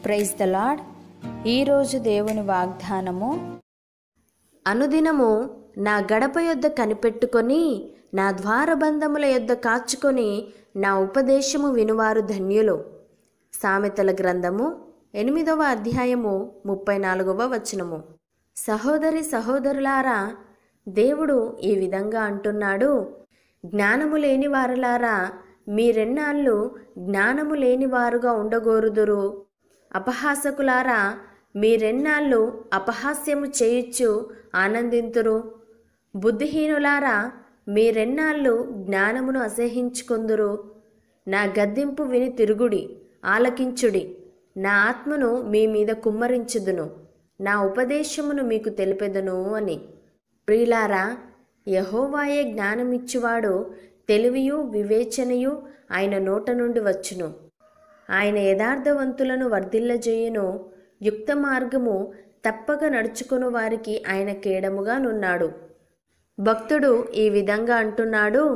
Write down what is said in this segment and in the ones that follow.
praise the lord ఈరోజు దేవుని వాగ్దానము అనుదినము నా గడప యొద్ద కనిపెట్టుకొని నా ద్వారబంధముల యొద్ద కాచుకొని నా ఉపదేశము వినువారు ధన్యులు సామెతల గ్రంథము ఎనిమిదవ అధ్యాయము ముప్పై నాలుగవ వచనము సహోదరి సహోదరులారా దేవుడు ఈ విధంగా అంటున్నాడు జ్ఞానము లేని వారులారా మీరెన్నాళ్ళు జ్ఞానము లేని వారుగా ఉండగోరుదురు అపహాసకులారా మీరెన్నాళ్ళు అపహాస్యము చేయుచు ఆనందింతురు బుద్ధిహీనులారా మీరెన్నాళ్ళు జ్ఞానమును అసహించుకొందురు నా గద్దింపు విని తిరుగుడి ఆలకించుడి నా ఆత్మను మీ మీద కుమ్మరించుదును నా ఉపదేశమును మీకు తెలిపెదను అని ప్రియులారా యహోవాయే జ్ఞానమిచ్చువాడు తెలివియు వివేచనయు ఆయన నోట నుండి వచ్చును ఆయన యథార్థవంతులను వర్ధిల్లజేయును యుక్త మార్గము తప్పక నడుచుకుని వారికి ఆయన కేడముగా నున్నాడు భక్తుడు ఈ విధంగా అంటున్నాడు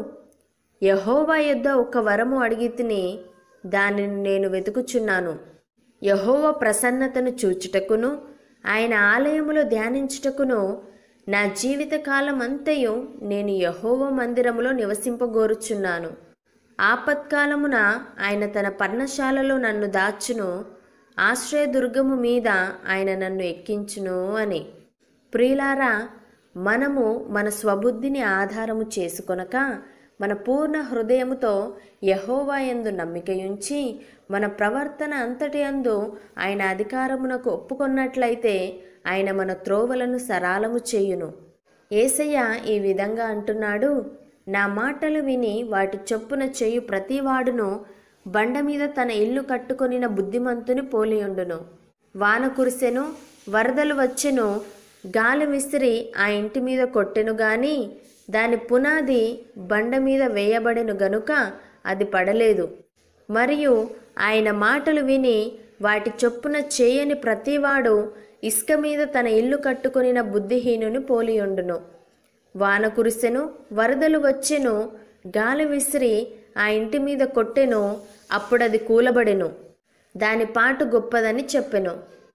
యహోవా యొద్ద ఒక వరము అడిగి తిని దానిని నేను వెతుకుచున్నాను యహోవ ప్రసన్నతను చూచుటకును ఆయన ఆలయములో ధ్యానించుటకును నా జీవితకాలం అంతయు నేను యహోవ మందిరములో నివసింపగోరుచున్నాను ఆపత్కాలమున ఆయన తన పర్ణశాలలో నన్ను దాచును ఆశ్రయదుర్గము మీద ఆయన నన్ను ఎక్కించును అని ప్రియులారా మనము మన స్వబుద్ధిని ఆధారము చేసుకొనక మన పూర్ణ హృదయముతో యహోవా యందు నమ్మికయుంచి మన ప్రవర్తన అంతటి అందు ఆయన అధికారమునకు ఒప్పుకొన్నట్లయితే ఆయన మన త్రోవలను సరాలము చేయును ఏసయ్య ఈ విధంగా అంటున్నాడు నా మాటలు విని వాటి చొప్పున చేయు ప్రతివాడును బండ మీద తన ఇల్లు కట్టుకొనిన బుద్ధిమంతుని పోలియుండును వాన కురిసెను వరదలు వచ్చెను గాలి విసిరి ఆ ఇంటి మీద కొట్టెను గాని దాని పునాది బండ మీద వేయబడెను గనుక అది పడలేదు మరియు ఆయన మాటలు విని వాటి చొప్పున చేయని ప్రతివాడు ఇసుక మీద తన ఇల్లు కట్టుకొనిన బుద్ధిహీనుని పోలియుండును వాన కురిసెను వరదలు వచ్చెను గాలి విసిరి ఆ ఇంటి మీద కొట్టెను అప్పుడది కూలబడెను దాని పాటు గొప్పదని చెప్పెను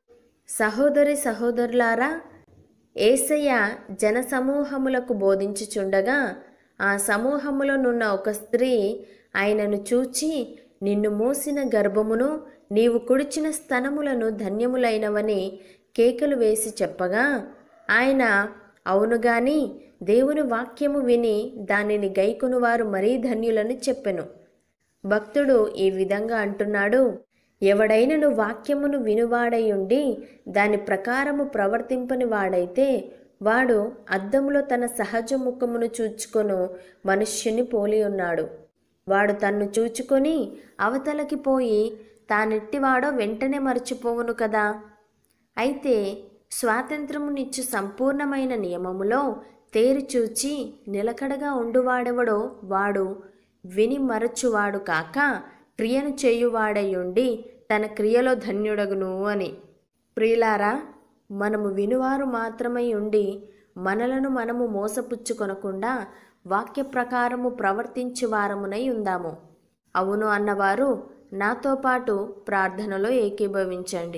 సహోదరి సహోదరులారా ఏసయ్య జనసమూహములకు బోధించుచుండగా ఆ సమూహములోనున్న ఒక స్త్రీ ఆయనను చూచి నిన్ను మోసిన గర్భమును నీవు కుడిచిన స్తనములను ధన్యములైనవని కేకలు వేసి చెప్పగా ఆయన అవును గాని దేవుని వాక్యము విని దానిని గైకొనువారు మరీ ధన్యులని చెప్పెను భక్తుడు ఈ విధంగా అంటున్నాడు ఎవడైనను వాక్యమును వినువాడయుండి దాని ప్రకారము ప్రవర్తింపని వాడైతే వాడు అద్దములో తన సహజ ముఖమును చూచుకొను మనుష్యుని పోలి ఉన్నాడు వాడు తన్ను చూచుకొని అవతలకి పోయి తానెట్టివాడో వెంటనే మరచిపోవును కదా అయితే స్వాతంత్రమునిచ్చు సంపూర్ణమైన నియమములో తేరిచూచి నిలకడగా ఉండువాడెవడో వాడు విని మరచువాడు కాక క్రియను చేయువాడయుండి తన క్రియలో ధన్యుడగును అని ప్రియులారా మనము వినువారు మాత్రమై ఉండి మనలను మనము మోసపుచ్చుకొనకుండా వాక్య ప్రకారము ప్రవర్తించు వారమునై ఉందాము అవును అన్నవారు నాతో పాటు ప్రార్థనలో ఏకీభవించండి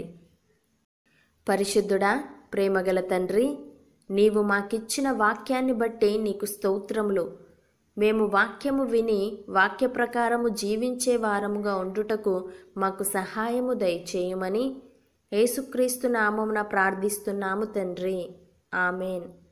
పరిశుద్ధుడా ప్రేమగల తండ్రి నీవు మాకిచ్చిన వాక్యాన్ని బట్టి నీకు స్తోత్రములు మేము వాక్యము విని వాక్య ప్రకారము జీవించే వారముగా ఉండుటకు మాకు సహాయము దయచేయమని యేసుక్రీస్తు నామమున ప్రార్థిస్తున్నాము తండ్రి ఆమెన్